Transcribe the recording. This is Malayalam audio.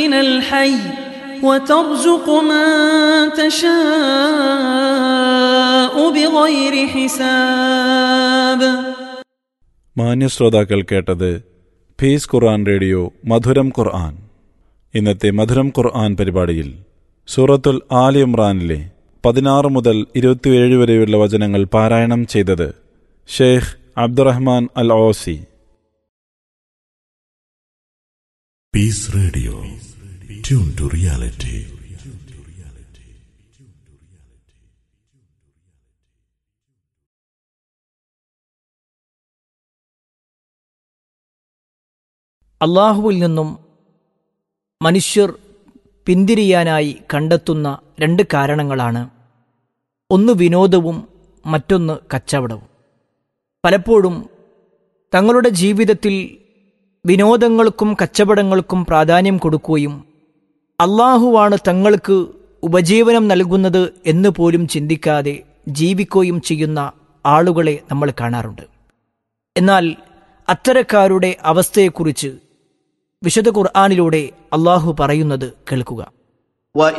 من الحي وترزق من تشاء بغير حساب മാന്യശ്രോതാക്കൾ കേട്ടത് ഫീസ് ഖുർആൻ റേഡിയോ മധുരം ഖുർആൻ ഇന്നത്തെ മധുരം ഖുർആൻ പരിപാടിയിൽ സൂറത്തുൽ ആൽ ഇമ്രാനിലെ പതിനാറ് മുതൽ ഇരുപത്തിയേഴ് വരെയുള്ള വചനങ്ങൾ പാരായണം ചെയ്തത് Sheikh Abdurrahman Al Ausi Peace Radio. Tune to reality. അള്ളാഹുവിൽ നിന്നും മനുഷ്യർ പിന്തിരിയാനായി കണ്ടെത്തുന്ന രണ്ട് കാരണങ്ങളാണ് ഒന്ന് വിനോദവും മറ്റൊന്ന് കച്ചവടവും പലപ്പോഴും തങ്ങളുടെ ജീവിതത്തിൽ വിനോദങ്ങൾക്കും കച്ചവടങ്ങൾക്കും പ്രാധാന്യം കൊടുക്കുകയും അള്ളാഹുവാണ് തങ്ങൾക്ക് ഉപജീവനം നൽകുന്നത് എന്ന് പോലും ചിന്തിക്കാതെ ജീവിക്കുകയും ചെയ്യുന്ന ആളുകളെ നമ്മൾ കാണാറുണ്ട് എന്നാൽ അത്തരക്കാരുടെ അവസ്ഥയെക്കുറിച്ച് വിശുദ്ധ ഖുർആാനിലൂടെ അള്ളാഹു പറയുന്നത് കേൾക്കുക